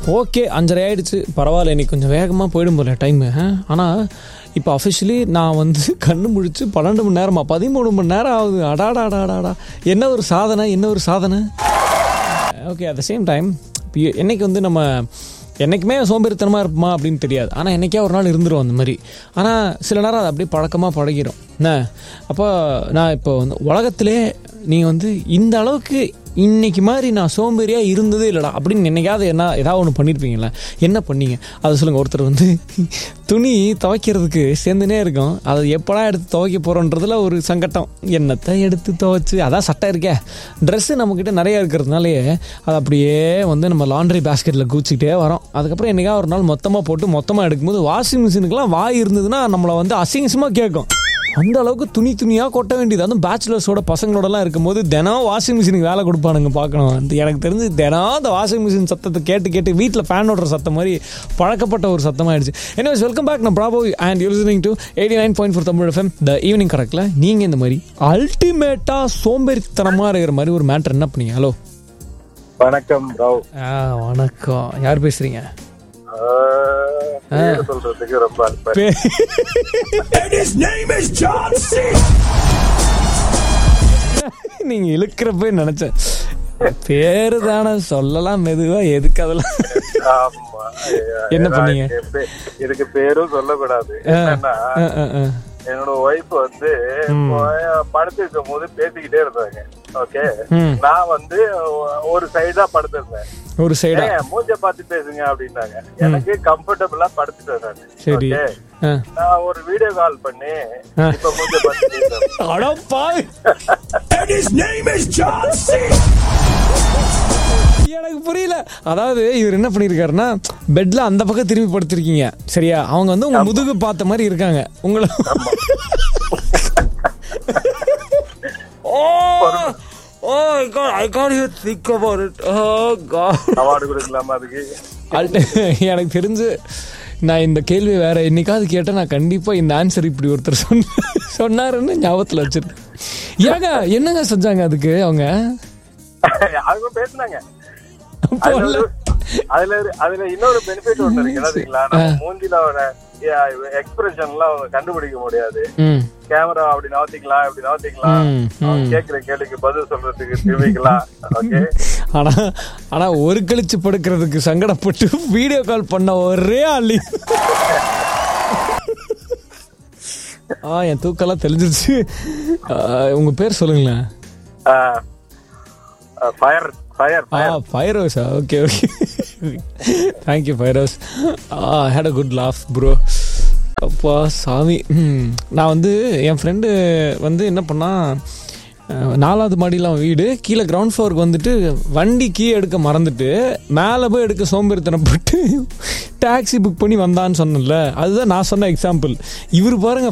Okay அஞ்சரை ஆயிடுச்சு பரவாயில்ல இன்னைக்கு கொஞ்சம் வேகமாக போயிடும் போல டைமு ஆனால் இப்போ அஃபிஷியலி நான் வந்து கண்ணு முழிச்சு பன்னெண்டு மணி நேரமா பதிமூணு மணி நேரம் ஆகுது அடாடாடாடாடா என்ன ஒரு சாதனை என்ன ஒரு சாதனை okay at the same time என்னைக்கு வந்து நம்ம என்றைக்குமே சோம்பேறித்தனமாக இருப்போமா அப்படின்னு தெரியாது ஆனால் என்றைக்கே ஒரு நாள் இருந்துரும் அந்த மாதிரி ஆனால் சில நேரம் அது அப்படியே பழக்கமாக பழகிரும் என்ன அப்போ நான் இப்போ வந்து உலகத்திலே நீங்கள் வந்து இந்த அளவுக்கு இன்னைக்கு மாதிரி நான் சோம்பேறியாக இருந்ததே இல்லைடா அப்படின்னு என்னைக்காவது என்ன ஏதாவது ஒன்று பண்ணியிருப்பீங்களே என்ன பண்ணீங்க அதை சொல்லுங்கள் ஒருத்தர் வந்து துணி துவைக்கிறதுக்கு சேர்ந்துனே இருக்கும் அதை எப்படா எடுத்து துவைக்க போகிறோன்றதுல ஒரு சங்கட்டம் என்னத்தை எடுத்து துவைச்சு அதான் சட்டை இருக்கே ட்ரெஸ்ஸு நம்மக்கிட்ட நிறைய இருக்கிறதுனாலயே அது அப்படியே வந்து நம்ம லாண்ட்ரி பேஸ்கெட்டில் கூச்சிக்கிட்டே வரோம் அதுக்கப்புறம் என்னைக்கா ஒரு நாள் மொத்தமாக போட்டு மொத்தமாக எடுக்கும்போது வாஷிங் மிஷினுக்குலாம் வாய் இருந்ததுன்னா நம்மளை வந்து அசிங்கசமாக கேட்கும் அந்த அளவுக்கு துணி துணியாக கொட்ட வேண்டியது அதுவும் பேச்சுலர்ஸோட பசங்களோடலாம் இருக்கும்போது தினம் வாஷிங் மிஷினுக்கு வேலை கொடுப்பானுங்க பார்க்கணும் அந்த எனக்கு தெரிஞ்சு தினம் அந்த வாஷிங் மிஷின் சத்தத்தை கேட்டு கேட்டு வீட்டில் ஃபேன் ஓடுற சத்தம் மாதிரி பழக்கப்பட்ட ஒரு சத்தமாயிடுச்சு anyways வெல்கம் பேக் நான் ப்ராபோ and you listening to eighty nine point four Tamil FM the evening கரெக்டில் நீங்கள் இந்த மாதிரி அல்டிமேட்டாக சோம்பேறித்தனமாக இருக்கிற மாதிரி ஒரு மேட்ரு என்ன பண்ணீங்க ஹலோ வணக்கம் ராவ் வணக்கம் யார் பேசுகிறீங்க பேர் சொல்றதுக்கு ரொம்ப அல்ப நீங்க இழுக்கிறப்ப நினைச்சேன் பேரு தானே சொல்லலாம் மெதுவா எதுக்கு அதெல்லாம் ஆமா என்ன பண்ணீங்க? இதுக்கு பே- இதுக்கு பேரும் சொல்லக்கூடாது என்னன்னா அஹ், அஹ், அஹ். என்னோட ஒய்ஃப் வந்து படுத்து இருக்கும் போது பேசிக்கிட்டே இருந்தாங்க ஓகே ம். நான் வந்து ஒ- ஒரு சைடா படுத்திருந்தேன் ஒரு சைடா ஏன் மூஞ்ச பார்த்து பேசுங்க அப்படின்னாங்க எனக்கு கம்ஃபர்டபுளா படுத்துட்டேன் நான் சரி ஓகே அஹ். நான் ஒரு வீடியோ கால் பண்ணி இப்ப மூஞ்ச பார்த்து பேசுறேன் அடப்பா எனக்கு புரியல அதாவது இவர் என்ன பண்ணிருக்காருன்னா பெட்ல அந்த பக்கம் திரும்பி படுத்திருக்கீங்க சரியா அவங்க வந்து உங்க முதுகு பார்த்த மாதிரி இருக்காங்க உங்களை oh oh god i can't even think about it oh god award கொடுக்கலாமா அதுக்கு அல்ட- எனக்கு தெரிஞ்சு நான் இந்த கேள்வி வேற என்னைக்காவது கேட்டால் நான் கண்டிப்பா இந்த ஆன்சர் இப்படி ஒருத்தர் சொன்ன சொன்னாருன்னு ஞாபகத்தில் வச்சிருக்கேன் ஏங்க என்னங்க செஞ்சாங்க அதுக்கு அவங்க அவங்க பேசுனாங்க அதுல ஒரு- அதுல ஒரு- அதுல இன்னொரு பெனிஃபிட் ஒண்ணு இருக்கு என்னதுங்களா நம்ம மூஞ்சில வர எக்ஸ்பிரஷன் எல்லாம் அவங்க கண்டுபிடிக்க முடியாது ம் கேமரா அப்படி நவத்திக்கலாம் இப்படி நவத்திக்கலாம் ம், அவங்க கேக்குற கேள்விக்கு பதில் சொல்றதுக்கு திரும்பிக்கலாம் ஓகே ஆனா ஆனா ஒரு கழிச்சு படுக்கிறதுக்கு சங்கடப்பட்டு வீடியோ கால் பண்ண ஒரே ஆளி ஆ என் தூக்கெல்லாம் தெளிஞ்சிருச்சு ஆ, உங்க பேர் சொல்லுங்களேன் fire fire ah Firoza okay okay thank you Firoz ah had a good laugh bro அப்பா சாமி ம். நான் வந்து என் ஃப்ரெண்டு வந்து என்ன பண்ணா அஹ், நாலாவது மாடியில் அவன் வீடு கீழே கிரவுண்ட் ஃப்ளோருக்கு வந்துட்டு வண்டி கீ எடுக்க மறந்துட்டு மேலே போய் எடுக்க சோம்பேறித்தனப்பட்டு டாக்ஸி புக் பண்ணி வந்தான்னு சொன்னேன்ல அதுதான் நான் சொன்ன எக்ஸாம்பிள் இவர் பாருங்க